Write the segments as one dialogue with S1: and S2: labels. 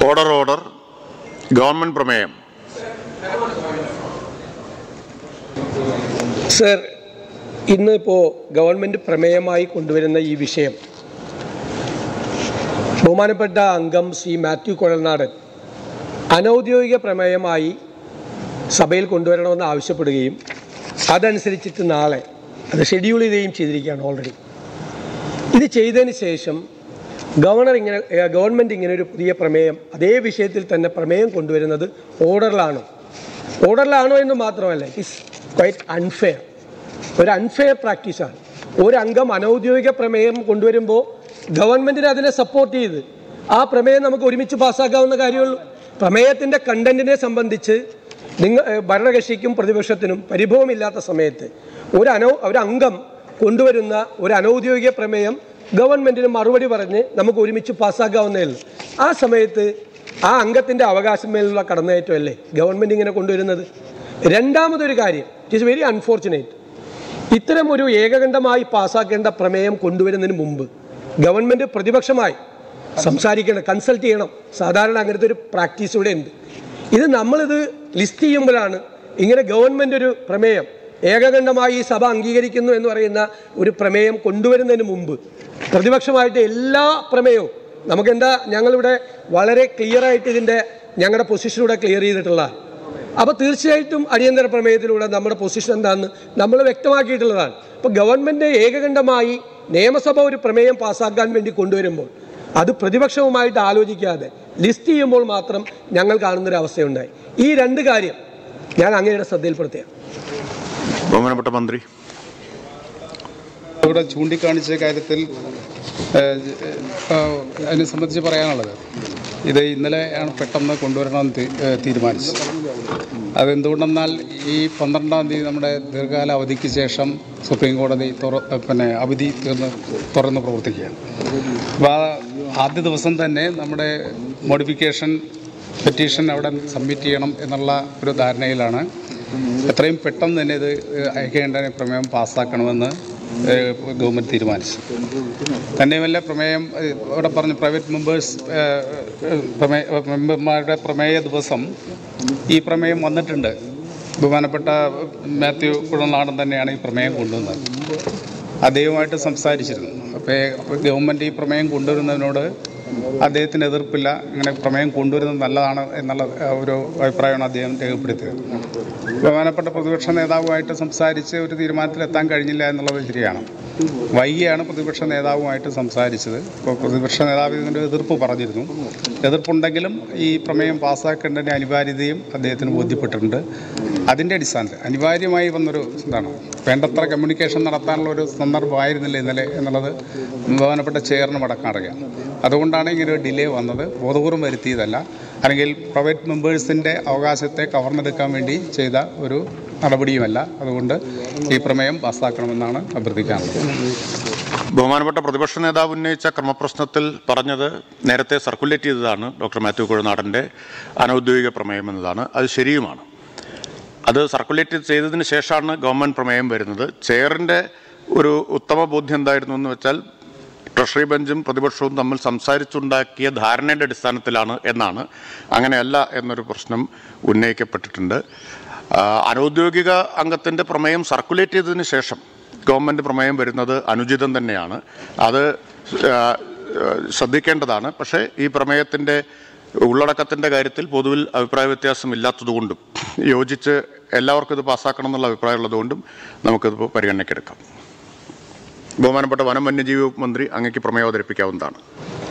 S1: Order order government പ്രമേയം
S2: sir ഇന്നിപ്പോൾ government പ്രമേയമായി കൊണ്ടുവരുന്ന ഈ വിഷയം ബഹുമാനപ്പെട്ട അംഗം ശ്രീ മാത്യു കുഴൽനാടൻ അനൗദ്യോഗിക പ്രമേയമായി സഭയിൽ കൊണ്ടുവരണമെന്ന് ആവശ്യപ്പെടുകയും അതനുസരിച്ചിട്ട് നാളെ അത് ഷെഡ്യൂൾ ചെയ്യുകയും ചെയ്തിരിക്കുകയാണ് ഓൾറെഡി ഇത് ചെയ്തതിന് ശേഷം ഗവർണർ ഇങ്ങനെ ഏഹ് ഗവൺമെൻറ് ഇങ്ങനെ ഒരു പുതിയ പ്രമേയം അതേ വിഷയത്തിൽ തന്നെ പ്രമേയം കൊണ്ടുവരുന്നത് ഓർഡറിലാണോ ഓർഡറിലാണോ എന്ന് മാത്രമല്ല ഇറ്റ് ഈസ് ക്വൈറ്റ് അൺഫെയർ ഒരു അൺഫെയർ പ്രാക്ടീസാണ് ഒരു അംഗം അനൗദ്യോഗിക പ്രമേയം കൊണ്ടുവരുമ്പോൾ ഗവൺമെൻറ്റിന് അതിനെ സപ്പോർട്ട് ചെയ്ത് ആ പ്രമേയം നമുക്ക് ഒരുമിച്ച് പാസ്സാക്കാവുന്ന കാര്യമുള്ളൂ പ്രമേയത്തിൻ്റെ കണ്ടന്റിനെ സംബന്ധിച്ച് നിങ്ങൾ ഏഹ് ഭരണകക്ഷിക്കും പ്രതിപക്ഷത്തിനും പരിഭവമില്ലാത്ത സമയത്ത് ഒരു അനൗ ഒരു അംഗം കൊണ്ടുവരുന്ന ഒരു അനൗദ്യോഗിക പ്രമേയം ഗവൺമെൻറ്റിന് മറുപടി പറഞ്ഞ് നമുക്ക് ഒരുമിച്ച് പാസ്സാക്കാവുന്നേ ഉള്ളൂ ആ സമയത്ത് ആ അംഗത്തിൻ്റെ അവകാശം മേലുള്ള കടന്നേറ്റമല്ലേ ഗവൺമെൻറ് ഇങ്ങനെ കൊണ്ടുവരുന്നത് രണ്ടാമതൊരു കാര്യം ഇറ്റ് ഈസ് വെരി അൺഫോർച്ചുനേറ്റ് ഇത്തരം ഒരു ഏകകണ്ഠമായി പാസ്സാക്കേണ്ട പ്രമേയം കൊണ്ടുവരുന്നതിന് മുമ്പ് ഗവൺമെൻറ് പ്രതിപക്ഷമായി സംസാരിക്കണം കൺസൾട്ട് ചെയ്യണം സാധാരണ അങ്ങനത്തെ ഒരു പ്രാക്ടീസ് ഇവിടെ ഉണ്ട് ഇത് നമ്മളിത് ലിസ്റ്റ് ചെയ്യുമ്പോഴാണ് ഇങ്ങനെ ഗവൺമെൻറ് ഒരു പ്രമേയം ഏകകണ്ഠമായി ഈ സഭ അംഗീകരിക്കുന്നു എന്ന് പറയുന്ന ഒരു പ്രമേയം കൊണ്ടുവരുന്നതിന് മുമ്പ് പ്രതിപക്ഷമായിട്ട് എല്ലാ പ്രമേയവും നമുക്കെന്താ ഞങ്ങളിവിടെ വളരെ ക്ലിയർ ആയിട്ട് ഇതിൻ്റെ ഞങ്ങളുടെ പൊസിഷനിലൂടെ ക്ലിയർ ചെയ്തിട്ടുള്ളതാണ് അപ്പോൾ തീർച്ചയായിട്ടും അടിയന്തര പ്രമേയത്തിലൂടെ നമ്മുടെ പൊസിഷൻ എന്താണെന്ന് നമ്മൾ വ്യക്തമാക്കിയിട്ടുള്ളതാണ് അപ്പോൾ ഗവൺമെൻറ് ഏകകണ്ഠമായി നിയമസഭ ഒരു പ്രമേയം പാസ്സാക്കാൻ വേണ്ടി കൊണ്ടുവരുമ്പോൾ അത് പ്രതിപക്ഷവുമായിട്ട് ആലോചിക്കാതെ ലിസ്റ്റ് ചെയ്യുമ്പോൾ മാത്രം ഞങ്ങൾ കാണുന്നൊരു അവസ്ഥയുണ്ടായി ഈ രണ്ട് കാര്യം ഞാൻ അങ്ങയുടെ ശ്രദ്ധയിൽപ്പെടുത്തിയ
S1: ബഹുമാനപ്പെട്ട മന്ത്രി
S3: ഇവിടെ ചൂണ്ടിക്കാണിച്ച കാര്യത്തിൽ ഏഹ്, ഏഹ്, അതിനെ സംബന്ധിച്ച് പറയാനുള്ളത് ഇത് ഇന്നലെ ആണ് പെട്ടെന്ന് കൊണ്ടുവരണമെന്ന് തീ- ഏഹ്, തീരുമാനിച്ചത് അതെന്തുകൊണ്ടെന്നാൽ ഈ പന്ത്രണ്ടാം തീയതി നമ്മുടെ ദീർഘകാല അവധിക്ക് ശേഷം സുപ്രീം കോടതി തുറ പിന്നെ അവധി തീർന്ന് തുറന്ന് പ്രവർത്തിക്കുകയാണ് അപ്പോൾ ആ ആദ്യ ദിവസം തന്നെ നമ്മുടെ മോഡിഫിക്കേഷൻ പെറ്റീഷൻ അവിടെ സബ്മിറ്റ് ചെയ്യണം എന്നുള്ള ഒരു ധാരണയിലാണ് എത്രയും പെട്ടെന്ന് തന്നെ ഇത് അയക്കേണ്ട പ്രമേയം പാസ്സാക്കണമെന്ന് ഏഹ്, ഗവൺമെൻറ് തീരുമാനിച്ചു തന്നെയുമല്ല പ്രമേയം ഏഹ്, ഇവിടെ പറഞ്ഞു പ്രൈവറ്റ് മെമ്പേഴ്സ് പ്രമേയ മെമ്പർമാരുടെ പ്രമേയ ദിവസം ഈ പ്രമേയം വന്നിട്ടുണ്ട് ബഹുമാനപ്പെട്ട മാത്യു കുഴനാടൻ തന്നെയാണ് ഈ പ്രമേയം കൊണ്ടുവന്നത് അദ്ദേഹവുമായിട്ട് സംസാരിച്ചിരുന്നു അപ്പോൾ ഗവൺമെൻറ് ഈ പ്രമേയം കൊണ്ടുവരുന്നതിനോട് അദ്ദേഹത്തിന് എതിർപ്പില്ല ഇങ്ങനെ പ്രമേയം കൊണ്ടുവരുന്നത് നല്ലതാണ് എന്നുള്ള ആ, ഒരു അഭിപ്രായമാണ് അദ്ദേഹം രേഖപ്പെടുത്തിയത് ബഹുമാനപ്പെട്ട പ്രതിപക്ഷ നേതാവുമായിട്ട് സംസാരിച്ച് ഒരു തീരുമാനത്തിലെത്താൻ കഴിഞ്ഞില്ല എന്നുള്ളത് ശരിയാണ് വൈകിയാണ് പ്രതിപക്ഷ നേതാവുമായിട്ട് സംസാരിച്ചത് അപ്പോൾ പ്രതിപക്ഷ നേതാവ് ഇതിൻ്റെ എതിർപ്പ് പറഞ്ഞിരുന്നു എതിർപ്പുണ്ടെങ്കിലും ഈ പ്രമേയം പാസ്സാക്കേണ്ടതിൻ്റെ അനിവാര്യതയും അദ്ദേഹത്തിന് ബോധ്യപ്പെട്ടിട്ടുണ്ട് അതിൻ്റെ അടിസ്ഥാനത്തിൽ അനിവാര്യമായി വന്നൊരു ഇതാണ് വേണ്ടത്ര കമ്മ്യൂണിക്കേഷൻ നടത്താനുള്ള ഒരു സന്ദർഭമായിരുന്നില്ല ഇന്നലെ എന്നുള്ളത് ബഹുമാനപ്പെട്ട ചെയറിനും അടക്കം അറിയാം അതുകൊണ്ടാണ് ഇങ്ങനെ ഒരു ഡിലേ വന്നത് ബോധപൂർവം വരുത്തിയതല്ല അല്ലെങ്കിൽ പ്രൈവറ്റ് മെമ്പേഴ്സിൻ്റെ അവകാശത്തെ കവർന്നെടുക്കാൻ വേണ്ടി ചെയ്ത ഒരു നടപടിയുമല്ല അതുകൊണ്ട് ഈ പ്രമേയം പാസ്സാക്കണമെന്നാണ് അഭ്യർത്ഥിക്കാനുള്ളത്
S1: ബഹുമാനപ്പെട്ട പ്രതിപക്ഷ നേതാവ് ഉന്നയിച്ച ക്രമപ്രശ്നത്തിൽ പറഞ്ഞത് നേരത്തെ സർക്കുലേറ്റ് ചെയ്തതാണ് ഡോക്ടർ മാത്യു കുഴനാടൻ്റെ അനൗദ്യോഗിക പ്രമേയം എന്നതാണ് അത് ശരിയുമാണ് അത് സർക്കുലേറ്റ് ചെയ്തതിന് ശേഷമാണ് ഗവൺമെൻറ് പ്രമേയം വരുന്നത് ചെയറിൻ്റെ ഒരു ഉത്തമ ബോധ്യം എന്തായിരുന്നു എന്ന് വെച്ചാൽ ട്രഷറി ബെഞ്ചും പ്രതിപക്ഷവും തമ്മിൽ സംസാരിച്ചുണ്ടാക്കിയ ധാരണയുടെ അടിസ്ഥാനത്തിലാണ് എന്നാണ് അങ്ങനെയല്ല എന്നൊരു പ്രശ്നം ഉന്നയിക്കപ്പെട്ടിട്ടുണ്ട് ആ, അനൗദ്യോഗിക അംഗത്തിൻ്റെ പ്രമേയം സർക്കുലേറ്റ് ചെയ്തതിന് ശേഷം ഗവൺമെൻറ് പ്രമേയം വരുന്നത് അനുചിതം തന്നെയാണ് അത് ആ, ശ്രദ്ധിക്കേണ്ടതാണ് പക്ഷേ ഈ പ്രമേയത്തിൻ്റെ ഉള്ളടക്കത്തിൻ്റെ കാര്യത്തിൽ പൊതുവിൽ അഭിപ്രായ വ്യത്യാസം ഇല്ലാത്തതുകൊണ്ടും യോജിച്ച് എല്ലാവർക്കും ഇത് പാസ്സാക്കണം എന്നുള്ള അഭിപ്രായമുള്ളതുകൊണ്ടും നമുക്കിത് പരിഗണനയ്ക്കെടുക്കാം ബഹുമാനപ്പെട്ട വനം വന്യജീവി വകുപ്പ് മന്ത്രി അങ്ങേക്ക് പ്രമേയം അവതരിപ്പിക്കാവുന്നതാണ്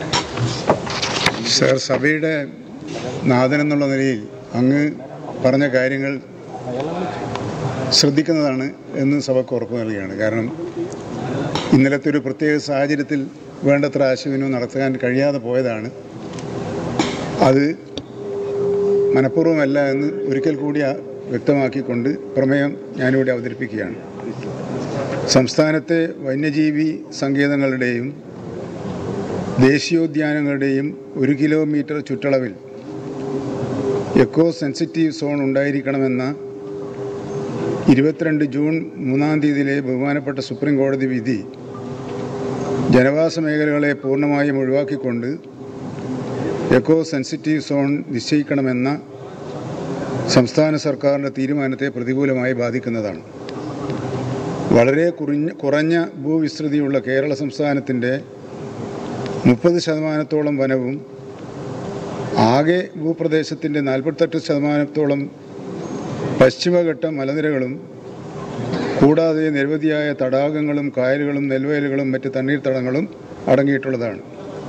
S4: സർ സഭയുടെ നാഥൻ എന്നുള്ള നിലയിൽ അങ്ങ് പറഞ്ഞ കാര്യങ്ങൾ ശ്രദ്ധിക്കുന്നതാണ് എന്ന് സഭയ്ക്ക് ഉറപ്പ് നൽകുകയാണ് കാരണം ഇന്നലത്തെ ഒരു പ്രത്യേക സാഹചര്യത്തിൽ വേണ്ടത്ര ആശയവിനിമയം നടത്താൻ കഴിയാതെ പോയതാണ് അത് മനഃപൂർവ്വമല്ല എന്ന് ഒരിക്കൽ കൂടി ആ- വ്യക്തമാക്കിക്കൊണ്ട് പ്രമേയം ഞാനിവിടെ അവതരിപ്പിക്കുകയാണ് സംസ്ഥാനത്തെ വന്യജീവി സങ്കേതങ്ങളുടെയും ദേശീയോദ്യാനങ്ങളുടെയും ഒരു കിലോമീറ്റർ ചുറ്റളവിൽ എക്കോ സെൻസിറ്റീവ് സോൺ ഉണ്ടായിരിക്കണമെന്ന ഇരുപത്തിരണ്ട് ജൂൺ മൂന്നാം തീയതിയിലെ ബഹുമാനപ്പെട്ട സുപ്രീം കോടതി വിധി ജനവാസ മേഖലകളെ പൂർണ്ണമായും ഒഴിവാക്കിക്കൊണ്ട് എക്കോ സെൻസിറ്റീവ് സോൺ നിശ്ചയിക്കണമെന്ന സംസ്ഥാന സർക്കാരിൻ്റെ തീരുമാനത്തെ പ്രതികൂലമായി ബാധിക്കുന്നതാണ് വളരെ കുറിഞ്ഞ കുറഞ്ഞ ഭൂവിസ്തൃതിയുള്ള കേരള സംസ്ഥാനത്തിൻ്റെ മുപ്പത് ശതമാനത്തോളം വനവും ആകെ ഭൂപ്രദേശത്തിൻ്റെ നാൽപ്പത്തെട്ട് ശതമാനത്തോളം പശ്ചിമഘട്ട മലനിരകളും കൂടാതെ നിരവധിയായ തടാകങ്ങളും കായലുകളും നെൽവയലുകളും മറ്റ് തണ്ണീർത്തടങ്ങളും അടങ്ങിയിട്ടുള്ളതാണ്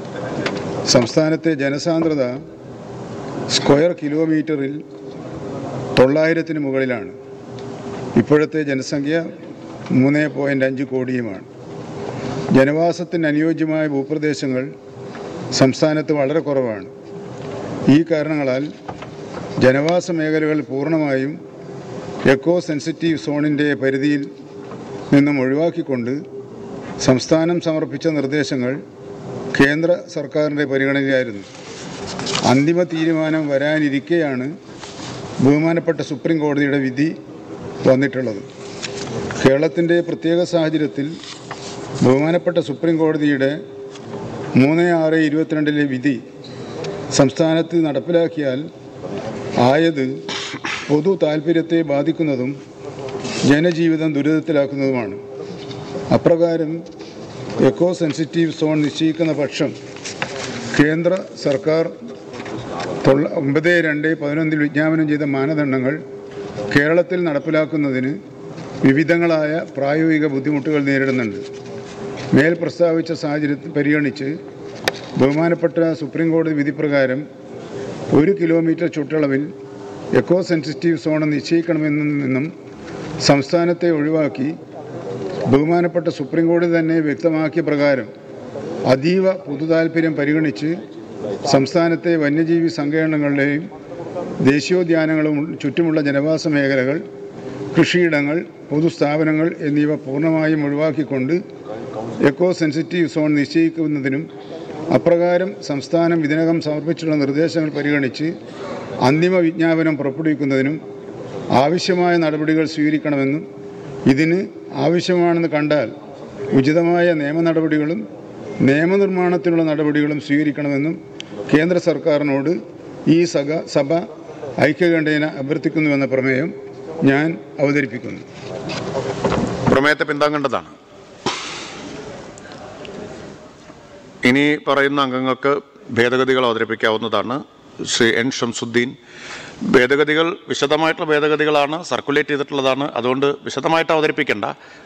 S4: സംസ്ഥാനത്തെ ജനസാന്ദ്രത സ്ക്വയർ കിലോമീറ്ററിൽ തൊള്ളായിരത്തിന് മുകളിലാണ് ഇപ്പോഴത്തെ ജനസംഖ്യ മൂന്ന് പോയിൻ്റ് അഞ്ച് കോടിയുമാണ് ജനവാസത്തിന് അനുയോജ്യമായ ഭൂപ്രദേശങ്ങൾ സംസ്ഥാനത്ത് വളരെ കുറവാണ് ഈ കാരണങ്ങളാൽ ജനവാസ മേഖലകൾ പൂർണ്ണമായും എക്കോ സെൻസിറ്റീവ് സോണിൻ്റെ പരിധിയിൽ നിന്നും ഒഴിവാക്കിക്കൊണ്ട് സംസ്ഥാനം സമർപ്പിച്ച നിർദ്ദേശങ്ങൾ കേന്ദ്ര സർക്കാരിൻ്റെ പരിഗണനയിലായിരുന്നു അന്തിമ തീരുമാനം വരാനിരിക്കെയാണ് ബഹുമാനപ്പെട്ട സുപ്രീം കോടതിയുടെ വിധി വന്നിട്ടുള്ളത് കേരളത്തിൻ്റെ പ്രത്യേക സാഹചര്യത്തിൽ ബഹുമാനപ്പെട്ട സുപ്രീം കോടതിയുടെ മൂന്ന് ആറ് ഇരുപത്തിരണ്ടിലെ വിധി സംസ്ഥാനത്ത് നടപ്പിലാക്കിയാൽ ആയത് പൊതു താൽപ്പര്യത്തെ ബാധിക്കുന്നതും ജനജീവിതം ദുരിതത്തിലാക്കുന്നതുമാണ് അപ്രകാരം എക്കോ സെൻസിറ്റീവ് സോൺ നിശ്ചയിക്കുന്ന പക്ഷം കേന്ദ്ര സർക്കാർ തൊള്ള ഒമ്പത് രണ്ട് പതിനൊന്നിൽ വിജ്ഞാപനം ചെയ്ത മാനദണ്ഡങ്ങൾ കേരളത്തിൽ നടപ്പിലാക്കുന്നതിന് വിവിധങ്ങളായ പ്രായോഗിക ബുദ്ധിമുട്ടുകൾ നേരിടുന്നുണ്ട് മേൽ പ്രസ്താവിച്ച സാഹചര്യത്തിൽ പരിഗണിച്ച് ബഹുമാനപ്പെട്ട സുപ്രീം കോടതി വിധി പ്രകാരം ഒരു കിലോമീറ്റർ ചുറ്റളവിൽ എക്കോ സെൻസിറ്റീവ് സോൺ നിശ്ചയിക്കണമെന്നതിൽ നിന്നും സംസ്ഥാനത്തെ ഒഴിവാക്കി ബഹുമാനപ്പെട്ട സുപ്രീം കോടതി തന്നെ വ്യക്തമാക്കിയ പ്രകാരം അതീവ പൊതുതാൽപര്യം പരിഗണിച്ച് സംസ്ഥാനത്തെ വന്യജീവി സങ്കേതങ്ങളുടെയും ദേശീയോദ്യാനങ്ങളും ചുറ്റുമുള്ള ജനവാസ മേഖലകൾ കൃഷിയിടങ്ങൾ പൊതുസ്ഥാപനങ്ങൾ എന്നിവ പൂർണ്ണമായും ഒഴിവാക്കിക്കൊണ്ട് എക്കോ സെൻസിറ്റീവ് സോൺ നിശ്ചയിക്കുന്നതിനും അപ്രകാരം സംസ്ഥാനം ഇതിനകം സമർപ്പിച്ചിട്ടുള്ള നിർദ്ദേശങ്ങൾ പരിഗണിച്ച് അന്തിമ വിജ്ഞാപനം പുറപ്പെടുവിക്കുന്നതിനും ആവശ്യമായ നടപടികൾ സ്വീകരിക്കണമെന്നും ഇതിന് ആവശ്യമാണെന്ന് കണ്ടാൽ ഉചിതമായ നിയമ നടപടികളും നിയമനിർമ്മാണത്തിനുള്ള നടപടികളും സ്വീകരിക്കണമെന്നും കേന്ദ്ര സർക്കാരിനോട് ഈ സഭ സഭ ഐക്യകണ്ഠേന അഭ്യർത്ഥിക്കുന്നുവെന്ന പ്രമേയം ഞാൻ അവതരിപ്പിക്കുന്നു
S1: പ്രമേയത്തെ പിന്താങ്ങേണ്ടതാണ് ഇനി പറയുന്ന അംഗങ്ങൾക്ക് ഭേദഗതികൾ അവതരിപ്പിക്കാവുന്നതാണ് ശ്രീ എൻ ഷംസുദ്ദീൻ ഭേദഗതികൾ വിശദമായിട്ടുള്ള ഭേദഗതികളാണ് സർക്കുലേറ്റ് ചെയ്തിട്ടുള്ളതാണ് അതുകൊണ്ട് വിശദമായിട്ട് അവതരിപ്പിക്കേണ്ട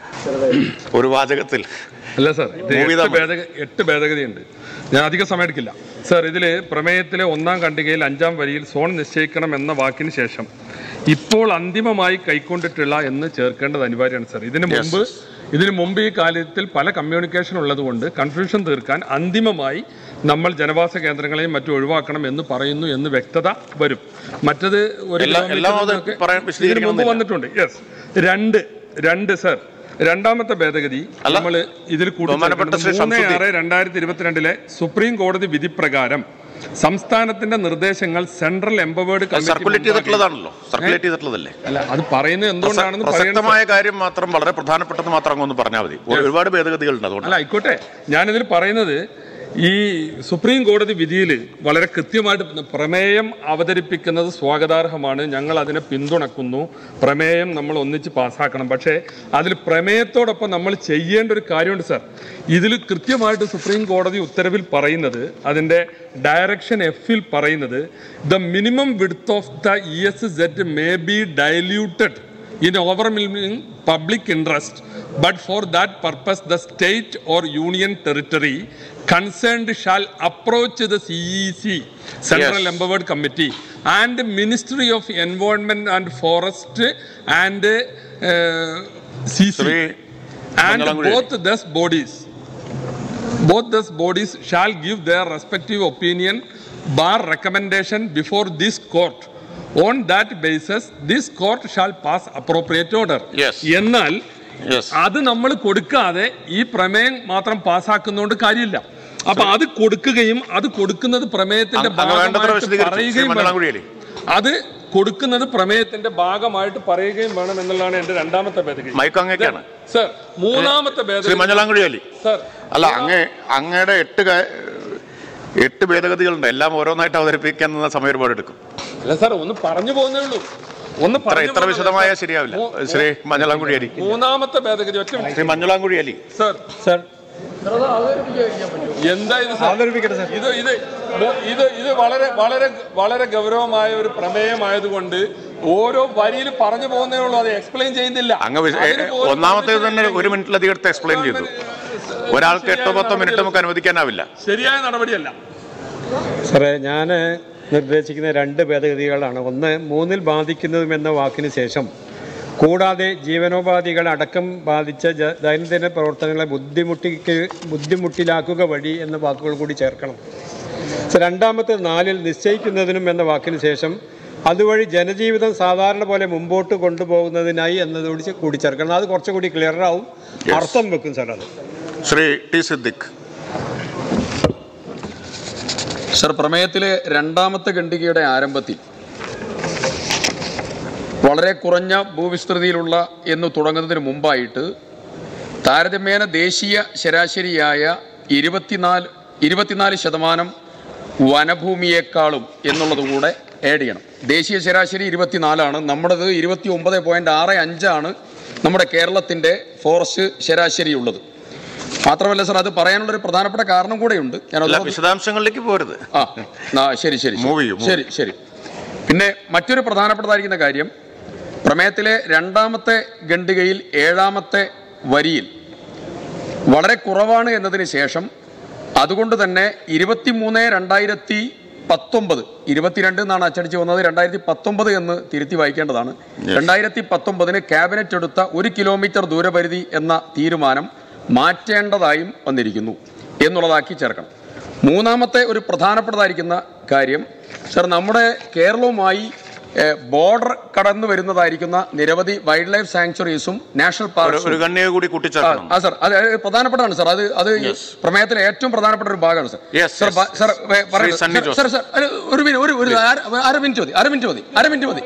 S1: ഒരു വാചകത്തിൽ
S5: അല്ല സാർ ഇത്
S1: Move
S5: എട്ട്
S1: ചെയ്താൽ മതി.
S5: ഭേദഗ എട്ട് ഭേദഗതിയുണ്ട് ഞാൻ അധികം സമയം എടുക്കില്ല സാർ ഇതിൽ പ്രമേയത്തിലെ ഒന്നാം ഖണ്ഡികയിൽ അഞ്ചാം വരിയിൽ സോൺ നിശ്ചയിക്കണം എന്ന വാക്കിന് ശേഷം ഇപ്പോൾ അന്തിമമായി കൈക്കൊണ്ടിട്ടുള്ള എന്ന് ചേർക്കേണ്ടത് അനിവാര്യമാണ് സാർ ഇതിനു മുമ്പ് ഇതിനു മുമ്പ് ഈ കാര്യത്തിൽ പല കമ്മ്യൂണിക്കേഷൻ ഉള്ളതുകൊണ്ട് കൺഫ്യൂഷൻ തീർക്കാൻ അന്തിമമായി നമ്മൾ ജനവാസ കേന്ദ്രങ്ങളെയും മറ്റും ഒഴിവാക്കണം എന്ന് പറയുന്നു എന്ന് വ്യക്തത വരും മറ്റത് ഒരു
S1: എല്ലാം- എല്ലാം അത്
S5: കിലോമീറ്ററിനൊക്കെ
S1: പറയാൻ
S5: ഇതിനു മുമ്പ്
S1: വിശദീകരിക്കണമെന്നില്ല.
S5: വന്നിട്ടുണ്ട് യെസ് രണ്ട് രണ്ട് സർ രണ്ടാമത്തെ ഭേദഗതി
S1: അല്ല,
S5: നമ്മൾ ഇതിൽ
S1: ബഹുമാനപ്പെട്ട ശ്രീ
S5: മൂന്ന്
S1: ഷംസുദ്ദീൻ.
S5: ആറ് രണ്ടായിരത്തി ഇരുപത്തിരണ്ടിലെ സുപ്രീം കോടതി വിധി പ്രകാരം സംസ്ഥാനത്തിന്റെ നിർദ്ദേശങ്ങൾ സെൻട്രൽ എംപവേർഡ്
S1: സർക്കുലേറ്റ് ചെയ്തിട്ടുള്ളതാണല്ലോ സർക്കുലേറ്റ് ചെയ്തിട്ടുള്ളതല്ലേ
S5: അല്ല അത് പറയുന്നത് എന്തുകൊണ്ടാണെന്ന് പറയുന്നത്
S1: പ്രസക്തമായ കാര്യം മാത്രം വളരെ പ്രധാനപ്പെട്ടത് മാത്രം അങ്ങ് ഒന്ന് പറഞ്ഞാൽ മതി ഒരുപാട് ഭേദഗതികളുണ്ട് അതുകൊണ്ട്
S5: അല്ല ആയിക്കോട്ടെ ഞാനിതിൽ പറയുന്നത് ഈ സുപ്രീം കോടതി വിധിയിൽ വളരെ കൃത്യമായിട്ട് പ്രമേയം അവതരിപ്പിക്കുന്നത് സ്വാഗതാർഹമാണ് ഞങ്ങൾ അതിനെ പിന്തുണക്കുന്നു പ്രമേയം നമ്മൾ ഒന്നിച്ച് പാസ്സാക്കണം പക്ഷേ അതിൽ പ്രമേയത്തോടൊപ്പം നമ്മൾ ചെയ്യേണ്ട ഒരു കാര്യമുണ്ട് സാർ ഇതിൽ കൃത്യമായിട്ട് സുപ്രീം കോടതി ഉത്തരവിൽ പറയുന്നത് അതിൻ്റെ ഡയറക്ഷൻ എഫിൽ പറയുന്നത് the minimum width of the E S set may be diluted in overwhelming public interest, but for that purpose, the state or union territory concerned shall approach the CEC, Central
S1: Yes.
S5: Empowered Committee, and Ministry of Environment and Forest and uh, CC,
S1: Shri
S5: and
S1: മംഗളംകുഴി.
S5: both these bodies both these bodies shall give their respective opinion bar recommendation before this court on that basis this court shall pass appropriate order
S1: Yes.
S5: എന്നാൽ
S1: yes
S5: അത് നമ്മൾ കൊടുക്കാതെ ഈ പ്രമേയം മാത്രം പാസ്സാക്കുന്നതുകൊണ്ട് കാര്യമില്ല അപ്പൊ അത് കൊടുക്കുകയും അത് കൊടുക്കുന്നത് പ്രമേയത്തിന്റെ
S1: അങ്ങ് അങ്ങ് വേണ്ടത്ര
S5: ഭാഗമായിട്ട്
S1: വിശദീകരിച്ചു.
S5: പറയുകയും
S1: ശ്രീ
S5: വേണം.
S1: മംഗളാംകുഴിയല്ലേ?
S5: അത് കൊടുക്കുന്നത് പ്രമേയത്തിന്റെ ഭാഗമായിട്ട് പറയുകയും വേണം എന്നുള്ളതാണ് എന്റെ രണ്ടാമത്തെ ഭേദഗതി
S1: മൈക്ക് അങ്ങേക്കാണ്
S5: സർ മൂന്നാമത്തെ
S1: ശ്രീ
S5: ഭേദഗതി
S1: മഞ്ഞളാംകുഴി അലി
S5: സർ
S1: അല്ല അങ്ങേ അങ്ങയുടെ എട്ട് കാ- എട്ട് ഭേദഗതികളുണ്ട് എല്ലാം ഓരോന്നായിട്ട് അവതരിപ്പിക്കാൻ നിന്ന സമയം ഒരുപാട് എടുക്കും
S5: അല്ല സാർ ഒന്ന് പറഞ്ഞു പോകുന്നേ ഉള്ളൂ ഒന്ന്
S1: ഇത്ര
S5: പറഞ്ഞു
S1: ഇത്ര
S5: പോകുന്നേ
S1: വിശദമായ
S5: ഉള്ളൂ.
S1: ശരിയാവില്ല
S5: മൂ-
S1: ശ്രീ മഞ്ഞളാംകുഴി അലി
S5: മൂന്നാമത്തെ ഭേദഗതി ഒറ്റ minute.
S1: Shri Manjalamkuzhi Ali
S5: sir
S2: sir
S5: എന്താ ഇത് സാർ?
S2: അവതരിപ്പിക്കട്ടെ സാർ
S5: ഇത് ഇത് ഇത് ഇത് വളരെ വളരെ വളരെ ഗൗരവമായ ഒരു പ്രമേയമായതുകൊണ്ട് ഓരോ വരിയിൽ പറഞ്ഞു പോകുന്നേ ഉള്ളൂ അത് എക്സ്പ്ലെയിൻ ചെയ്യുന്നില്ല
S1: അങ്ങ് വിശ-
S5: അതിന് പോലും
S1: ഒന്നാമത്തേത് തന്നെ ഒരു മിനിറ്റിലധികം എടുത്ത് എക്സ്പ്ലെയിൻ ചെയ്തു ഒരാൾക്ക് എട്ടോ പത്തോ മിനിറ്റ് നമുക്ക് അനുവദിക്കാനാവില്ല
S5: ശരിയായ നടപടിയല്ല
S2: സാറേ ഞാൻ നിർദ്ദേശിക്കുന്ന രണ്ട് ഭേദഗതികളാണ് ഒന്ന് മൂന്നിൽ ബാധിക്കുന്നതും എന്ന വാക്കിന് ശേഷം കൂടാതെ ജീവനോപാധികൾ അടക്കം ബാധിച്ച ജ- ദൈനംദിന പ്രവർത്തനങ്ങളെ ബുദ്ധിമുട്ടിക്ക് ബുദ്ധിമുട്ടിലാക്കുക വഴി എന്ന വാക്കുകൾ കൂടി ചേർക്കണം സ- രണ്ടാമത്തെ നാലിൽ നിശ്ചയിക്കുന്നതിനും എന്ന വാക്കിന് ശേഷം അതുവഴി ജനജീവിതം സാധാരണ പോലെ മുമ്പോട്ട് കൊണ്ടുപോകുന്നതിനായി എന്നതുകൂടി ചെ- കൂടി ചേർക്കണം അത് കുറച്ചുകൂടി ക്ലിയർ ആവും അർത്ഥം വെക്കും സാർ അത്
S1: ശ്രീ ടി സിദ്ദിഖ്
S6: സർ പ്രമേയത്തിലെ രണ്ടാമത്തെ ഖണ്ഡികയുടെ ആരംഭത്തിൽ വളരെ കുറഞ്ഞ ഭൂവിസ്തൃതിയിലുള്ള എന്ന് തുടങ്ങുന്നതിന് മുമ്പായിട്ട് താരതമ്യേന ദേശീയ ശരാശരിയായ ഇരുപത്തിനാല് ഇരുപത്തിനാല് ശതമാനം വനഭൂമിയേക്കാളും എന്നുള്ളത് കൂടെ ആഡ് ചെയ്യണം ദേശീയ ശരാശരി ഇരുപത്തിനാലാണ് നമ്മുടേത് ഇരുപത്തി ഒമ്പത് പോയിന്റ് ആറ് അഞ്ചാണ് നമ്മുടെ കേരളത്തിൻ്റെ ഫോറസ്റ്റ് ശരാശരി ഉള്ളത് മാത്രമല്ല സർ അത് പറയാനുള്ളൊരു പ്രധാനപ്പെട്ട കാരണം കൂടെയുണ്ട് ഞാൻ
S1: അല്ല
S6: അത്
S1: വിശദാംശങ്ങളിലേക്ക് പോരുത്
S6: ആ ആ, ശരി ശരി ശരി.
S1: Move ചെയ്യൂ, move
S6: ശരി ശരി പിന്നെ മറ്റൊരു പ്രധാനപ്പെട്ടതായിരിക്കുന്ന കാര്യം പ്രമേയത്തിലെ രണ്ടാമത്തെ ഖണ്ഡികയിൽ ഏഴാമത്തെ വരിയിൽ വളരെ കുറവാണ് എന്നതിന് ശേഷം അതുകൊണ്ട് തന്നെ ഇരുപത്തിമൂന്ന് രണ്ടായിരത്തി പത്തൊമ്പത് ഇരുപത്തിരണ്ട് എന്നാണ് അച്ചടിച്ച് വന്നത് രണ്ടായിരത്തി പത്തൊമ്പത് എന്ന് തിരുത്തി വായിക്കേണ്ടതാണ് രണ്ടായിരത്തി പത്തൊമ്പതിന് ക്യാബിനറ്റ് എടുത്ത ഒരു കിലോമീറ്റർ ദൂരപരിധി എന്ന തീരുമാനം മാറ്റേണ്ടതായും വന്നിരിക്കുന്നു എന്നുള്ളതാക്കി ചേർക്കണം മൂന്നാമത്തെ ഒരു പ്രധാനപ്പെട്ടതായിരിക്കുന്ന കാര്യം സർ നമ്മുടെ കേരളവുമായി ബോർഡർ കടന്നു വരുന്നതായിരിക്കുന്ന നിരവധി വൈൽഡ് ലൈഫ് സാങ്ച്വറീസും നാഷണൽ
S1: ഒരു-
S6: പാർക്സും
S1: ഒരു കണ്ണിക കൂടി കൂട്ടിച്ചേർക്കണം
S6: ആ സാർ അത് പ്രധാനപ്പെട്ടതാണ് സാർ അത് അത് ഈ പ്രമേയത്തിലെ ഏറ്റവും പ്രധാനപ്പെട്ട ഒരു ഭാഗമാണ് സാർ
S1: Yes,
S6: സാർ
S1: yes.
S6: ബ- സാർ വേ- പറയൂ.
S1: Shri Sunny
S6: sir,
S1: Joseph.
S6: Sir sir ഒരു- ഒരു മിനിറ്റ് ഒരു ഒരു അര അര മിനിറ്റ് മതി അര മിനിറ്റ് മതി അര മിനിറ്റ് മതി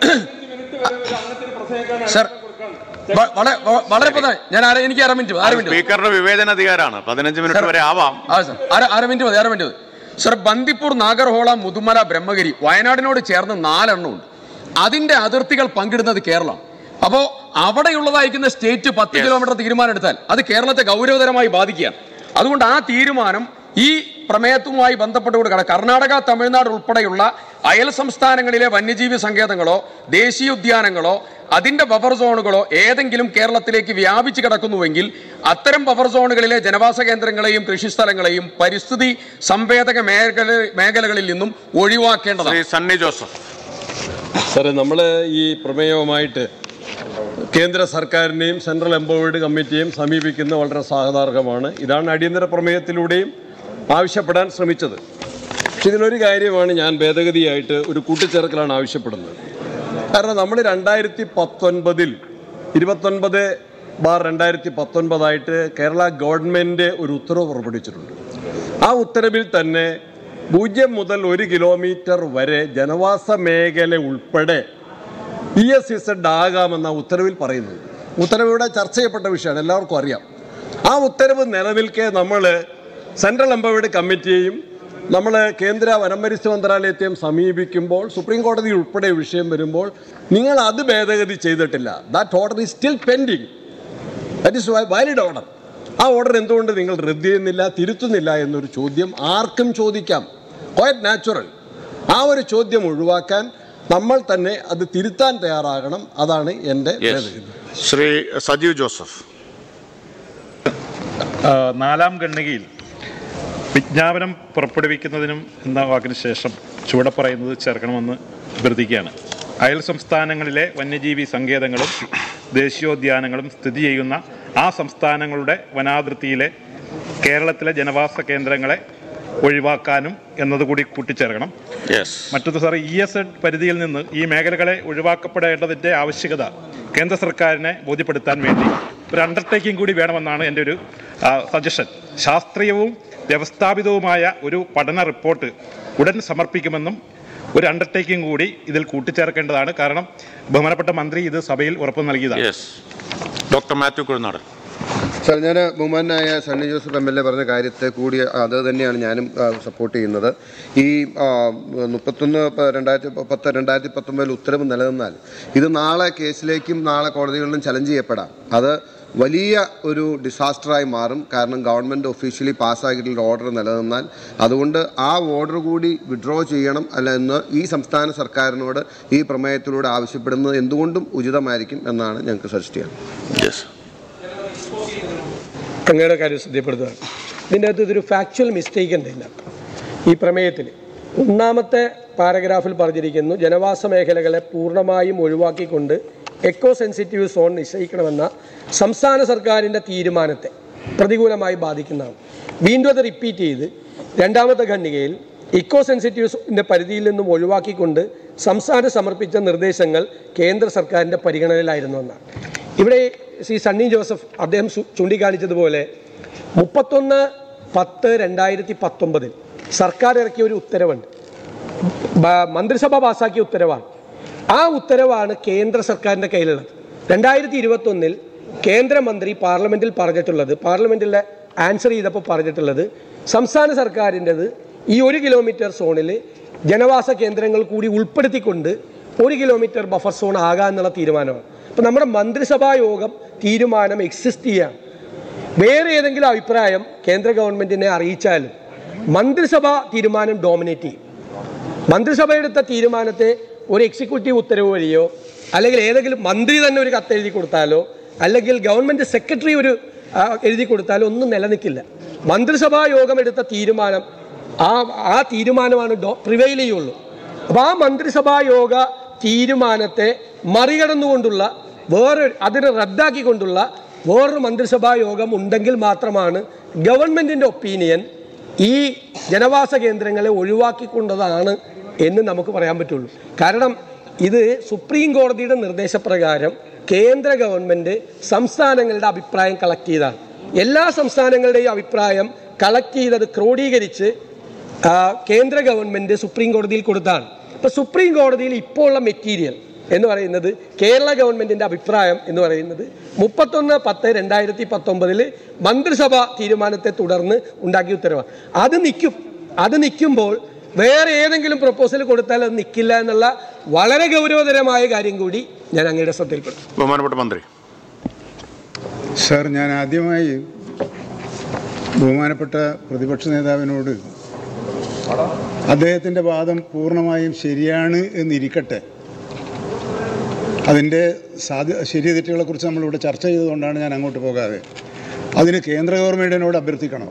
S6: സാർ വ- വളരെ വ- വളരെ പ്രധാനം ഞാൻ അര എനിക്ക് അര മിനിറ്റ് മതി, അര മിനിറ്റ് മതി.
S1: സ്പീക്കറുടെ വിവേചനാധികാരമാണ് പതിനഞ്ച് മിനിറ്റ് വരെ ആവാം
S6: ആ സാർ അര അര മിനിറ്റ് മതി അര മിനിറ്റ് മതി സാർ ബന്ദിപ്പൂർ നാഗർഹോള മുതുമല ബ്രഹ്മഗിരി വയനാടിനോട് ചേർന്ന് നാലെണ്ണം ഉണ്ട് അതിന്റെ അതിർത്തികൾ പങ്കിടുന്നത് കേരളം അപ്പോ അവിടെയുള്ളതായിരിക്കുന്ന സ്റ്റേറ്റ് പത്ത് കിലോമീറ്റർ തീരുമാനം എടുത്താൽ അത് കേരളത്തെ ഗൗരവതരമായി ബാധിക്കുകയാണ് അതുകൊണ്ട് ആ തീരുമാനം ഈ പ്രമേയത്തുമായി ബന്ധപ്പെട്ടുകൊണ്ട് കിട കർണാടക തമിഴ്നാട് ഉൾപ്പെടെയുള്ള അയൽ സംസ്ഥാനങ്ങളിലെ വന്യജീവി സങ്കേതങ്ങളോ ദേശീയോദ്യാനങ്ങളോ അതിന്റെ ബഫർ സോണുകളോ ഏതെങ്കിലും കേരളത്തിലേക്ക് വ്യാപിച്ചു കിടക്കുന്നുവെങ്കിൽ അത്തരം ബഫർ സോണുകളിലെ ജനവാസ കേന്ദ്രങ്ങളെയും കൃഷിസ്ഥലങ്ങളെയും പരിസ്ഥിതി സംവേദക മേഖല മേഖലകളിൽ നിന്നും ഒഴിവാക്കേണ്ടതാണ്
S1: ശ്രീ സണ്ണി ജോസഫ്
S7: സാറേ നമ്മൾ ഈ പ്രമേയവുമായിട്ട് കേന്ദ്ര സർക്കാരിനെയും സെൻട്രൽ എംപവേർഡ് കമ്മിറ്റിയെയും സമീപിക്കുന്നത് വളരെ സാധാരണമാണ് ഇതാണ് അടിയന്തര പ്രമേയത്തിലൂടെയും ആവശ്യപ്പെടാൻ ശ്രമിച്ചത് പക്ഷെ ഇതിലൊരു കാര്യമാണ് ഞാൻ ഭേദഗതിയായിട്ട് ഒരു കൂട്ടിച്ചേർക്കലാണ് ആവശ്യപ്പെടുന്നത് കാരണം നമ്മൾ രണ്ടായിരത്തി പത്തൊൻപതിൽ ഇരുപത്തൊൻപത് ബാർ രണ്ടായിരത്തി പത്തൊൻപതായിട്ട് കേരള ഗവൺമെൻറ് ഒരു ഉത്തരവ് പുറപ്പെടുവിച്ചിട്ടുണ്ട് ആ ഉത്തരവിൽ തന്നെ പൂജ്യം മുതൽ ഒരു കിലോമീറ്റർ വരെ ജനവാസ മേഖല ഉൾപ്പെടെ ഇ എസ് ഇസഡ് ആകാമെന്ന ഉത്തരവിൽ പറയുന്നത് ഉത്തരവ് ഇവിടെ ചർച്ച ചെയ്യപ്പെട്ട വിഷയമാണ് എല്ലാവർക്കും അറിയാം ആ ഉത്തരവ് നിലനിൽക്കെ നമ്മൾ സെൻട്രൽ എംപവേർഡ് കമ്മിറ്റിയെയും നമ്മൾ കേന്ദ്ര വനംപരിസ്ഥിതി മന്ത്രാലയത്തെയും സമീപിക്കുമ്പോൾ സുപ്രീം കോടതി ഉൾപ്പെടെ വിഷയം വരുമ്പോൾ നിങ്ങൾ അത് ഭേദഗതി ചെയ്തിട്ടില്ല that order is still pending that is valid order ആ ഓർഡർ എന്തുകൊണ്ട് നിങ്ങൾ റദ്ദ് ചെയ്യുന്നില്ല തിരുത്തുന്നില്ല എന്നൊരു ചോദ്യം ആർക്കും ചോദിക്കാം ക്വയറ്റ് നാച്ചുറൽ ആ ഒരു ചോദ്യം ഒഴിവാക്കാൻ നമ്മൾ തന്നെ അത് തിരുത്താൻ തയ്യാറാകണം അതാണ് എൻ്റെ
S1: യെസ്
S7: ഭേദഗതി
S1: ശ്രീ സജീവ് ജോസഫ്
S8: ആ, നാലാം ഖണ്ഡികയിൽ വിജ്ഞാപനം പുറപ്പെടുവിക്കുന്നതിനും എന്ന വാക്കിന് ശേഷം ചുവടെ പറയുന്നത് ചേർക്കണമെന്ന് അഭ്യർത്ഥിക്കുകയാണ് അയൽ സംസ്ഥാനങ്ങളിലെ വന്യജീവി സങ്കേതങ്ങളും ദേശീയോദ്യാനങ്ങളും സ്ഥിതി ചെയ്യുന്ന ആ സംസ്ഥാനങ്ങളുടെ വനാതിർത്തിയിലെ കേരളത്തിലെ ജനവാസ കേന്ദ്രങ്ങളെ ഒഴിവാക്കാനും എന്നതുകൂടി കൂട്ടിച്ചേർക്കണം
S1: യെസ്
S8: മറ്റൊന്ന് സാർ ഇ എസ് എഡ് പരിധിയിൽ നിന്ന് ഈ മേഖലകളെ ഒഴിവാക്കപ്പെടേണ്ടതിൻ്റെ ആവശ്യകത കേന്ദ്ര സർക്കാരിനെ ബോധ്യപ്പെടുത്താൻ വേണ്ടി ഒരു അണ്ടർടേക്കിംഗ് കൂടി വേണമെന്നാണ് എൻ്റെ ഒരു സജഷൻ ശാസ്ത്രീയവും വ്യവസ്ഥാപിതവുമായ ഒരു പഠന റിപ്പോർട്ട് ഉടൻ സമർപ്പിക്കുമെന്നും ഒരു അണ്ടർടേക്കിംഗ് കൂടി ഇതിൽ കൂട്ടിച്ചേർക്കേണ്ടതാണ് കാരണം ബഹുമാനപ്പെട്ട മന്ത്രി ഇത് സഭയിൽ ഉറപ്പ് നൽകിയതാണ്
S1: yes doctor Mathew Kuzhalnadan
S9: sir ഞാൻ ബഹുമാനായ Sunny Joseph M L A പറഞ്ഞ കാര്യത്തെ കൂടി അത് തന്നെയാണ് ഞാനും ആ, സപ്പോർട്ട് ചെയ്യുന്നത് ഈ ആ, മുപ്പത്തൊന്ന് പ- രണ്ടായിരത്തി പത്ത് രണ്ടായിരത്തി പത്തൊമ്പതിൽ ഉത്തരവ് നിലനിന്നാൽ ഇത് നാളെ കേസിലേക്കും നാളെ കോടതികളിലും ചലഞ്ച് ചെയ്യപ്പെടാം അത് വലിയ ഒരു ഡിസാസ്റ്ററായി മാറും കാരണം ഗവൺമെൻറ് ഒഫീഷ്യലി പാസ്സാക്കിയിട്ടുള്ള ഓർഡർ നിലനിന്നാൽ അതുകൊണ്ട് ആ ഓർഡർ കൂടി വിഡ്രോ ചെയ്യണം അല്ല എന്ന് ഈ സംസ്ഥാന സർക്കാരിനോട് ഈ പ്രമേയത്തിലൂടെ ആവശ്യപ്പെടുന്നത് എന്തുകൊണ്ടും ഉചിതമായിരിക്കും എന്നാണ് ഞങ്ങൾക്ക് സജസ്റ്റ് ചെയ്യാൻ
S1: യെസ്
S2: അങ്ങയുടെ കാര്യം ശ്രദ്ധപ്പെടുത്തുകയാണ് ഇതിൻ്റെ അകത്ത് ഇതൊരു ഫാക്ച്വൽ മിസ്റ്റേക്ക് ഉണ്ട് ഇതിനകത്ത് ഈ പ്രമേയത്തിൽ ഒന്നാമത്തെ പാരഗ്രാഫിൽ പറഞ്ഞിരിക്കുന്നു ജനവാസ മേഖലകളെ പൂർണ്ണമായും ഒഴിവാക്കിക്കൊണ്ട് എക്കോ സെൻസിറ്റീവ് സോൺ നിശ്ചയിക്കണമെന്ന സംസ്ഥാന സർക്കാരിൻ്റെ തീരുമാനത്തെ പ്രതികൂലമായി ബാധിക്കുന്നതാണ് വീണ്ടും അത് റിപ്പീറ്റ് ചെയ്ത് രണ്ടാമത്തെ ഖണ്ഡികയിൽ ഇക്കോ സെൻസിറ്റീവ്സിൻ്റെ പരിധിയിൽ നിന്നും ഒഴിവാക്കിക്കൊണ്ട് സംസ്ഥാനം സമർപ്പിച്ച നിർദ്ദേശങ്ങൾ കേന്ദ്ര സർക്കാരിൻ്റെ പരിഗണനയിലായിരുന്നു എന്നാണ് ഇവിടെ ശ്രീ സണ്ണി ജോസഫ് അദ്ദേഹം സു- ചൂണ്ടിക്കാണിച്ചതുപോലെ മുപ്പത്തൊന്ന് പത്ത് രണ്ടായിരത്തി പത്തൊമ്പതിൽ സർക്കാർ ഇറക്കിയ ഒരു ഉത്തരവുണ്ട് ബ- മന്ത്രിസഭ പാസാക്കിയ ഉത്തരവാണ് ആ ഉത്തരവാണ് കേന്ദ്ര സർക്കാരിൻ്റെ കയ്യിലുള്ളത് രണ്ടായിരത്തി ഇരുപത്തൊന്നിൽ കേന്ദ്രമന്ത്രി പാർലമെൻറ്റിൽ പറഞ്ഞിട്ടുള്ളത് പാർലമെൻറ്റിലെ ആൻസർ ചെയ്തപ്പോൾ പറഞ്ഞിട്ടുള്ളത് സംസ്ഥാന സർക്കാരിൻ്റെത് ഈ ഒരു കിലോമീറ്റർ സോണിൽ ജനവാസ കേന്ദ്രങ്ങൾ കൂടി ഉൾപ്പെടുത്തിക്കൊണ്ട് ഒരു കിലോമീറ്റർ ബഫർ സോൺ ആകാമെന്നുള്ള തീരുമാനമാണ് അപ്പം നമ്മുടെ മന്ത്രിസഭാ യോഗം തീരുമാനം എക്സിസ്റ്റ് ചെയ്യാം വേറെ ഏതെങ്കിലും അഭിപ്രായം കേന്ദ്ര ഗവൺമെൻറ്റിനെ അറിയിച്ചാലും മന്ത്രിസഭ തീരുമാനം ഡോമിനേറ്റ് ചെയ്യും മന്ത്രിസഭ എടുത്ത തീരുമാനത്തെ ഒരു എക്സിക്യൂട്ടീവ് ഉത്തരവ് വഴിയോ അല്ലെങ്കിൽ ഏതെങ്കിലും മന്ത്രി തന്നെ ഒരു കത്ത് എഴുതി കൊടുത്താലോ അല്ലെങ്കിൽ ഗവൺമെൻറ് സെക്രട്ടറി ഒരു ആ, എഴുതി കൊടുത്താലോ ഒന്നും നിലനിൽക്കില്ല മന്ത്രിസഭാ യോഗം എടുത്ത തീരുമാനം ആ ആ തീരുമാനമാണ് ഡോ പ്രിവെയിൽ ചെയ്യുള്ളൂ അപ്പോൾ ആ മന്ത്രിസഭാ യോഗ തീരുമാനത്തെ മറികടന്നുകൊണ്ടുള്ള വേറെ അതിനെ റദ്ദാക്കിക്കൊണ്ടുള്ള വേറൊരു മന്ത്രിസഭാ യോഗം ഉണ്ടെങ്കിൽ മാത്രമാണ് ഗവൺമെൻറ്റിൻ്റെ ഒപ്പീനിയൻ ഈ ജനവാസ കേന്ദ്രങ്ങളെ ഒഴിവാക്കിക്കൊണ്ടതാണ് എന്ന് നമുക്ക് പറയാൻ പറ്റുള്ളൂ കാരണം ഇത് സുപ്രീം കോടതിയുടെ നിർദ്ദേശപ്രകാരം കേന്ദ്ര ഗവൺമെൻറ് സംസ്ഥാനങ്ങളുടെ അഭിപ്രായം കളക്ട് ചെയ്തതാണ് എല്ലാ സംസ്ഥാനങ്ങളുടെയും അഭിപ്രായം കളക്ട് ചെയ്തത് ക്രോഡീകരിച്ച് ആ, കേന്ദ്ര ഗവൺമെൻറ് സുപ്രീം കോടതിയിൽ കൊടുത്താണ് അപ്പോൾ സുപ്രീം കോടതിയിൽ ഇപ്പോൾ ഉള്ള മെറ്റീരിയൽ എന്ന് പറയുന്നത് കേരള ഗവൺമെൻറ്റിൻ്റെ അഭിപ്രായം എന്ന് പറയുന്നത് മുപ്പത്തൊന്ന് പത്ത് രണ്ടായിരത്തി പത്തൊമ്പതിൽ മന്ത്രിസഭ തീരുമാനത്തെ തുടർന്ന് ഉണ്ടാക്കിയ ഉത്തരവാണ് അത് നിൽക്കും അത് നിൽക്കുമ്പോൾ വേറെ ഏതെങ്കിലും പ്രപ്പോസൽ കൊടുത്താൽ അത് നിൽക്കില്ല എന്നുള്ള വളരെ ഗൗരവതരമായ കാര്യം കൂടി ഞാൻ അങ്ങയുടെ ശ്രദ്ധയിൽപ്പെടും
S1: ബഹുമാനപ്പെട്ട മന്ത്രി
S4: സാർ ഞാൻ ആദ്യമായി ബഹുമാനപ്പെട്ട പ്രതിപക്ഷ നേതാവിനോട് അദ്ദേഹത്തിൻ്റെ വാദം പൂർണ്ണമായും ശരിയാണ് എന്നിരിക്കട്ടെ അതിൻ്റെ സാധ്യ ശരി തെറ്റുകളെക്കുറിച്ച് നമ്മളിവിടെ ചർച്ച ചെയ്തുകൊണ്ടാണ് ഞാൻ അങ്ങോട്ട് പോകാതെ അതിന് കേന്ദ്ര ഗവൺമെൻറ്റിനോട് അഭ്യർത്ഥിക്കണം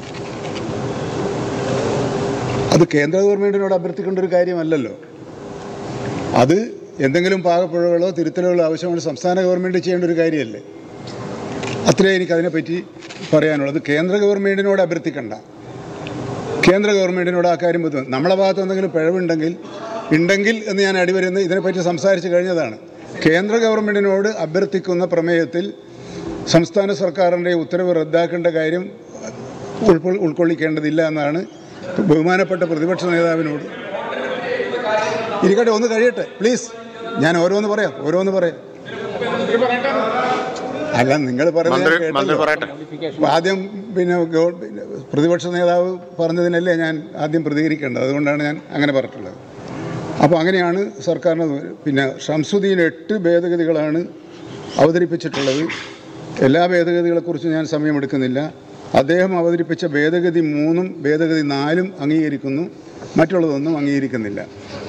S4: അത് കേന്ദ്ര ഗവൺമെൻറ്റിനോട് അഭ്യർത്ഥിക്കേണ്ട ഒരു കാര്യമല്ലല്ലോ അത് എന്തെങ്കിലും പാകപ്പിഴകളോ തിരുത്തലുകളോ ആവശ്യമാണ് സംസ്ഥാന ഗവൺമെൻറ് ചെയ്യേണ്ട ഒരു കാര്യമല്ലേ അത്രേ എനിക്ക് അതിനെപ്പറ്റി പറയാനുള്ളത് കേന്ദ്ര ഗവൺമെൻറ്റിനോട് അഭ്യർത്ഥിക്കണ്ട കേന്ദ്ര ഗവൺമെൻറ്റിനോട് ആ കാര്യം ബുദ്ധിമുട്ട് നമ്മളെ ഭാഗത്ത് എന്തെങ്കിലും പിഴവുണ്ടെങ്കിൽ ഉണ്ടെങ്കിൽ എന്ന് ഞാൻ അടിവരുന്ന ഇതിനെപ്പറ്റി സംസാരിച്ച് കഴിഞ്ഞതാണ് കേന്ദ്ര ഗവൺമെൻറ്റിനോട് അഭ്യർത്ഥിക്കുന്ന പ്രമേയത്തിൽ സംസ്ഥാന സർക്കാരിൻ്റെ ഉത്തരവ് റദ്ദാക്കേണ്ട കാര്യം ഉൾക്കൊ- ഉൾക്കൊള്ളിക്കേണ്ടതില്ല എന്നാണ് ബഹുമാനപ്പെട്ട പ്രതിപക്ഷ നേതാവിനോട് ഇരിക്കട്ടെ ഒന്ന് കഴിയട്ടെ പ്ലീസ് ഞാൻ ഓരോന്ന് പറയാം ഓരോന്ന് പറയാം അല്ല നിങ്ങൾ പറയുന്നത് ഞാൻ
S1: മന്ത്രി മന്ത്രി
S4: കേട്ടല്ലോ.
S1: പറയട്ടെ
S4: അപ്പൊ ആദ്യം പിന്നെ ഗവ- പിന്നെ പ്രതിപക്ഷ നേതാവ് പറഞ്ഞതിനല്ലേ ഞാൻ ആദ്യം പ്രതികരിക്കേണ്ടത് അതുകൊണ്ടാണ് ഞാൻ അങ്ങനെ പറഞ്ഞിട്ടുള്ളത് അപ്പോൾ അങ്ങനെയാണ് സർക്കാരിന് പിന്നെ ഷംസുദ്ദീൻ എട്ട് ഭേദഗതികളാണ് അവതരിപ്പിച്ചിട്ടുള്ളത് എല്ലാ ഭേദഗതികളെക്കുറിച്ചും ഞാൻ സമയമെടുക്കുന്നില്ല അദ്ദേഹം അവതരിപ്പിച്ച ഭേദഗതി മൂന്നും ഭേദഗതി നാലും അംഗീകരിക്കുന്നു മറ്റുള്ളതൊന്നും അംഗീകരിക്കുന്നില്ല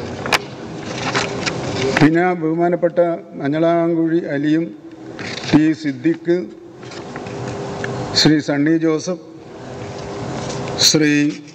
S4: പിന്നെ ബഹുമാനപ്പെട്ട മഞ്ഞളാങ്കുഴി അലിയും ടി സിദ്ദിഖ് ശ്രീ സണ്ണി ജോസഫ് ശ്രീ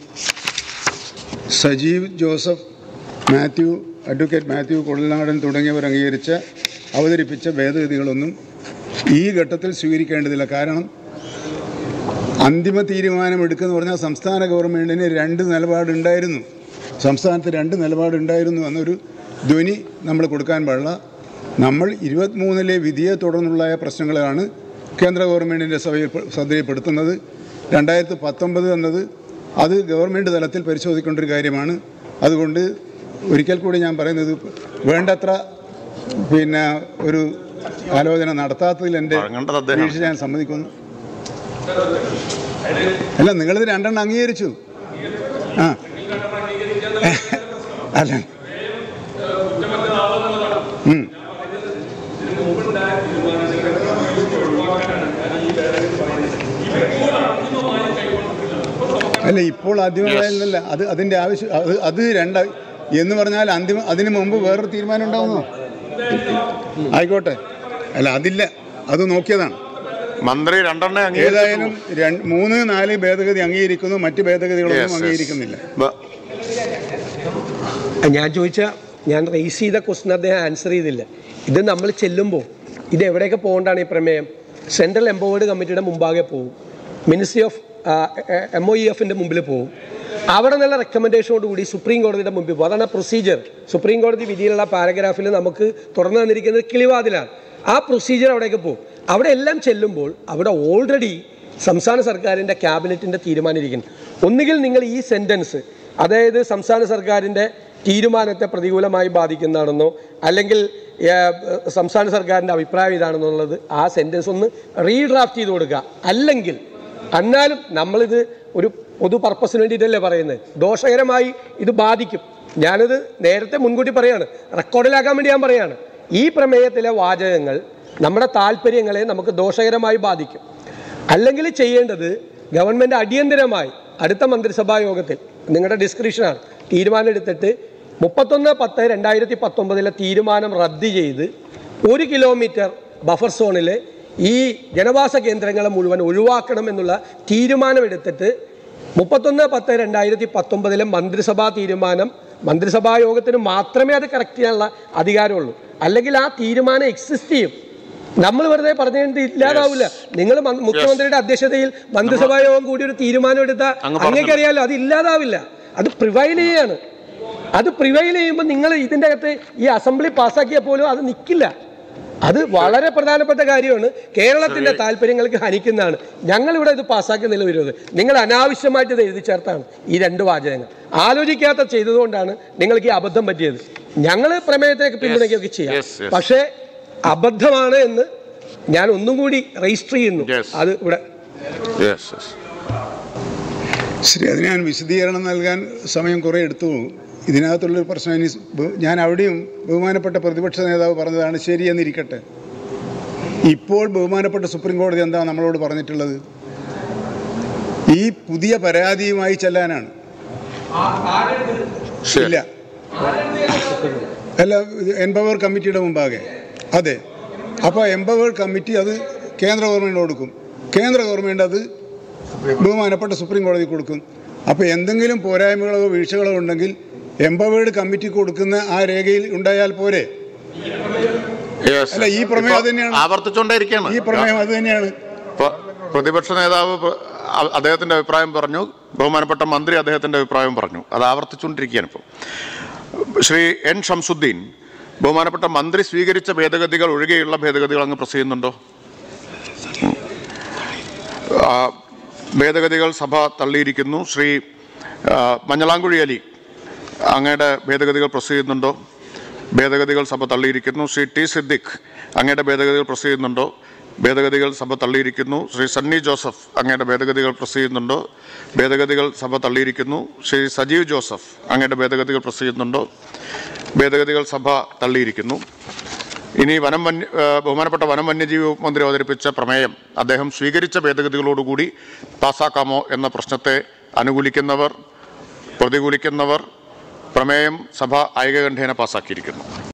S4: സജീവ് ജോസഫ് മാത്യു അഡ്വക്കേറ്റ് മാത്യു കൊള്ളനാടൻ തുടങ്ങിയവർ അംഗീകരിച്ച അവതരിപ്പിച്ച ഭേദഗതികളൊന്നും ഈ ഘട്ടത്തിൽ സ്വീകരിക്കേണ്ടതില്ല കാരണം അന്തിമ തീരുമാനമെടുക്കുമെന്ന് പറഞ്ഞാൽ സംസ്ഥാന ഗവൺമെൻറ്റിന് രണ്ട് നിലപാടുണ്ടായിരുന്നു സംസ്ഥാനത്ത് രണ്ട് നിലപാടുണ്ടായിരുന്നു എന്നൊരു ധ്വനി നമ്മൾ കൊടുക്കാൻ പാടില്ല നമ്മൾ ഇരുപത്തിമൂന്നിലെ വിധിയെ തുടർന്നുള്ള പ്രശ്നങ്ങളാണ് കേന്ദ്ര ഗവൺമെൻറ്റിൻ്റെ സഭയിൽ ശ്രദ്ധയിൽപ്പെടുത്തുന്നത് രണ്ടായിരത്തി പത്തൊമ്പത് എന്നത് അത് ഗവൺമെൻറ് തലത്തിൽ പരിശോധിക്കേണ്ട ഒരു കാര്യമാണ് അതുകൊണ്ട് ഒരിക്കൽ കൂടി ഞാൻ പറയുന്നത് വേണ്ടത്ര പിന്നെ ഒരു ആലോചന നടത്താത്തതിൽ എൻ്റെ
S1: വഴങ്ങേണ്ടത് അദ്ദേഹമാണ്.
S4: വീഴ്ച ഞാൻ സമ്മതിക്കുന്നു അല്ല നിങ്ങളിത് രണ്ടെണ്ണം അംഗീകരിച്ചു ആ അല്ല ഉം. അല്ല ഇപ്പോൾ ആദ്യമായല്ല അത് അതിൻ്റെ ആവശ്യം അത് അത് രണ്ട് എന്ന് പറഞ്ഞാൽ അന്തിമ അതിന് മുമ്പ് വേറൊരു തീരുമാനം ഉണ്ടാവുന്നോ ആയിക്കോട്ടെ അല്ല അതില്ല അത് നോക്കിയതാണ്
S1: മന്ത്രി രണ്ടെണ്ണം
S4: ഏതായാലും രണ്ട് മൂന്ന് നാല് ഭേദഗതി അംഗീകരിക്കുന്നു മറ്റ് ഭേദഗതികളൊന്നും
S1: Yes, yes.
S4: അംഗീകരിക്കുന്നില്ല
S1: ബ-
S2: ഞാൻ ചോദിച്ച ഞാൻ റേസ് ചെയ്ത ക്വസ്റ്റൻ അദ്ദേഹം ആൻസർ ചെയ്തില്ല ഇത് നമ്മൾ ചെല്ലുമ്പോൾ ഇത് എവിടെയൊക്കെ പോകേണ്ടതാണ് ഈ പ്രമേയം സെൻട്രൽ എംപവേർഡ് കമ്മിറ്റിയുടെ മുമ്പാകെ പോകും ministry of M O E എഫിൻ്റെ മുമ്പിൽ പോകും അവിടെ നിന്നുള്ള റെക്കമെൻഡേഷനോട് കൂടി സുപ്രീം കോടതിയുടെ മുമ്പിൽ പോകും അതാണ് പ്രൊസീജിയർ സുപ്രീം കോടതി വിധിയിലുള്ള പാരഗ്രാഫിൽ നമുക്ക് തുറന്നു തന്നിരിക്കുന്നത് കിളിവാതിലാണ് ആ പ്രൊസീജിയർ അവിടേക്ക് പോകും അവിടെ എല്ലാം ചെല്ലുമ്പോൾ അവിടെ ഓൾറെഡി സംസ്ഥാന സർക്കാരിൻ്റെ ക്യാബിനറ്റിൻ്റെ തീരുമാനം ഇരിക്കുന്നു ഒന്നുകിൽ നിങ്ങൾ ഈ സെൻറ്റൻസ് അതായത് സംസ്ഥാന സർക്കാരിൻ്റെ തീരുമാനത്തെ പ്രതികൂലമായി ബാധിക്കുന്നതാണെന്നോ അല്ലെങ്കിൽ ഏഹ്, സംസ്ഥാന സർക്കാരിൻ്റെ അഭിപ്രായം ഇതാണെന്നുള്ളത് ആ സെൻറ്റൻസ് ഒന്ന് റീഡ്രാഫ്റ്റ് ചെയ്ത് കൊടുക്കുക അല്ലെങ്കിൽ എന്നാലും നമ്മളിത് ഒരു പൊതു പർപ്പസിന് വേണ്ടിയിട്ടല്ലേ പറയുന്നത് ദോഷകരമായി ഇത് ബാധിക്കും ഞാനിത് നേരത്തെ മുൻകൂട്ടി പറയാണ് റെക്കോർഡിലാക്കാൻ വേണ്ടി ഞാൻ പറയാണ് ഈ പ്രമേയത്തിലെ വാചകങ്ങൾ നമ്മുടെ താല്പര്യങ്ങളെ നമുക്ക് ദോഷകരമായി ബാധിക്കും അല്ലെങ്കിൽ ചെയ്യേണ്ടത് ഗവൺമെൻറ് അടിയന്തരമായി അടുത്ത മന്ത്രിസഭാ യോഗത്തിൽ നിങ്ങളുടെ ഡിസ്ക്രിപ്ഷനാണ് തീരുമാനം എടുത്തിട്ട് മുപ്പത്തൊന്ന് പത്ത് രണ്ടായിരത്തി പത്തൊമ്പതിലെ തീരുമാനം റദ്ദ് ചെയ്ത് ഒരു കിലോമീറ്റർ ബഫർ സോണിൽ ഈ ജനവാസ കേന്ദ്രങ്ങളെ മുഴുവൻ ഒഴിവാക്കണം എന്നുള്ള തീരുമാനമെടുത്തിട്ട് മുപ്പത്തൊന്ന് പത്ത് രണ്ടായിരത്തി പത്തൊമ്പതിലെ മന്ത്രിസഭാ തീരുമാനം മന്ത്രിസഭാ യോഗത്തിന് മാത്രമേ അത് കറക്റ്റ് ചെയ്യാനുള്ള അധികാരമുള്ളൂ അല്ലെങ്കിൽ ആ തീരുമാനം എക്സിസ്റ്റ് ചെയ്യും നമ്മൾ വെറുതെ പറഞ്ഞത് ഇല്ലാതാവില്ല നിങ്ങൾ മുഖ്യമന്ത്രിയുടെ അധ്യക്ഷതയിൽ മന്ത്രിസഭാ യോഗം കൂടി ഒരു തീരുമാനം എടുത്താൽ
S1: അങ്ങ് പറഞ്ഞല്ലോ.
S2: അങ്ങേക്കറിയാലോ അത് ഇല്ലാതാവില്ല അത് പ്രിവൈൽ ചെയ്യാണ് അത് പ്രിവൈൽ ചെയ്യുമ്പോൾ നിങ്ങൾ ഇതിൻ്റെ അകത്ത് ഈ അസംബ്ലി പാസ്സാക്കിയാൽ പോലും അത് നിൽക്കില്ല അത് വളരെ പ്രധാനപ്പെട്ട കാര്യമാണ് കേരളത്തിന്റെ താല്പര്യങ്ങൾക്ക് ഹനിക്കുന്നതാണ് ഞങ്ങൾ ഇവിടെ ഇത് പാസ്സാക്കുന്നില്ല വിരോധം നിങ്ങൾ അനാവശ്യമായിട്ട് ഇത് എഴുതി ചേർത്താണ് ഈ രണ്ട് വാചകങ്ങൾ ആലോചിക്കാത്ത ചെയ്തതുകൊണ്ടാണ് നിങ്ങൾക്ക് ഈ അബദ്ധം പറ്റിയത് ഞങ്ങൾ പ്രമേയത്തേക്ക് പിന്തുണയ്ക്കുകയൊക്കെ ചെയ്യാം
S1: yes, yes.
S2: പക്ഷേ അബദ്ധമാണ് എന്ന് ഞാൻ ഒന്നും കൂടി രജിസ്റ്റർ ചെയ്യുന്നു
S1: Yes.
S2: അത് ഇവിടെ
S1: Yes, yes.
S4: ശരി അത് ഞാൻ വിശദീകരണം നൽകാൻ സമയം കുറേ എടുത്തു ഇതിനകത്തുള്ളൊരു പ്രശ്നം ഇനി ബഹു- ഞാൻ അവിടെയും ബഹുമാനപ്പെട്ട പ്രതിപക്ഷ നേതാവ് പറഞ്ഞതാണ് ശരിയെന്നിരിക്കട്ടെ ഇപ്പോൾ ബഹുമാനപ്പെട്ട സുപ്രീം കോടതി എന്താ നമ്മളോട് പറഞ്ഞിട്ടുള്ളത് ഈ പുതിയ പരാതിയുമായി ചെല്ലാനാണ്
S1: ശരി
S4: ഇല്ല അല്ല എംപവർ കമ്മിറ്റിയുടെ മുമ്പാകെ അതെ അപ്പോൾ എംപവർ കമ്മിറ്റി അത് കേന്ദ്ര ഗവൺമെൻറ് കൊടുക്കും കേന്ദ്ര ഗവൺമെൻറ് അത് ബഹുമാനപ്പെട്ട സുപ്രീം കോടതി കൊടുക്കും അപ്പോൾ എന്തെങ്കിലും പോരായ്മകളോ വീഴ്ചകളോ ഉണ്ടെങ്കിൽ എംപവേർഡ് കമ്മിറ്റി കൊടുക്കുന്ന ആ രേഖയിൽ ഉണ്ടായാൽ പോരെ
S1: Yes,
S4: അല്ല, ഈ
S1: yes.
S4: പ്രമേയം
S1: ഇപ്പൊ
S4: അത് തന്നെയാണ്.
S1: ആവർത്തിച്ചുകൊണ്ടേയിരിക്കുകയാണ്
S4: ഈ പ്രമേയം അത് തന്നെയാണ്
S1: ഇപ്പൊ പ്രതിപക്ഷ നേതാവ് പ്ര- അ- അദ്ദേഹത്തിന്റെ അഭിപ്രായം പറഞ്ഞു ബഹുമാനപ്പെട്ട മന്ത്രി അദ്ദേഹത്തിന്റെ അഭിപ്രായം പറഞ്ഞു അത് ആവർത്തിച്ചുകൊണ്ടിരിക്കുകയാണ് ഇപ്പോൾ ശ്രീ എൻ ഷംസുദ്ദീൻ ബഹുമാനപ്പെട്ട മന്ത്രി സ്വീകരിച്ച ഭേദഗതികൾ ഒഴികെയുള്ള ഭേദഗതികൾ അങ്ങ് പ്രസ് ചെയ്യുന്നുണ്ടോ ഉം. ആ, ഭേദഗതികൾ സഭ തള്ളിയിരിക്കുന്നു ശ്രീ ആ, മഞ്ഞളാംകുഴി അലി അങ്ങയുടെ ഭേദഗതികൾ പ്രസ് ചെയ്യുന്നുണ്ടോ ഭേദഗതികൾ സഭ തള്ളിയിരിക്കുന്നു ശ്രീ ടി സിദ്ദിഖ് അങ്ങയുടെ ഭേദഗതികൾ പ്രസ് ചെയ്യുന്നുണ്ടോ ഭേദഗതികൾ സഭ തള്ളിയിരിക്കുന്നു ശ്രീ സണ്ണി ജോസഫ് അങ്ങയുടെ ഭേദഗതികൾ പ്രസ് ചെയ്യുന്നുണ്ടോ ഭേദഗതികൾ സഭ തള്ളിയിരിക്കുന്നു ശ്രീ സജീവ് ജോസഫ് അങ്ങയുടെ ഭേദഗതികൾ പ്രസ് ചെയ്യുന്നുണ്ടോ ഭേദഗതികൾ സഭ തള്ളിയിരിക്കുന്നു ഇനി വനം വന്യ ആ, ബഹുമാനപ്പെട്ട വനം വന്യജീവി മന്ത്രി അവതരിപ്പിച്ച പ്രമേയം അദ്ദേഹം സ്വീകരിച്ച ഭേദഗതികളോടുകൂടി പാസ്സാക്കാമോ എന്ന പ്രശ്നത്തെ അനുകൂലിക്കുന്നവർ പ്രതികൂലിക്കുന്നവർ പ്രമേയം സഭ ഐകകണ്ഠേന പാസ്സാക്കിയിരിക്കുന്നു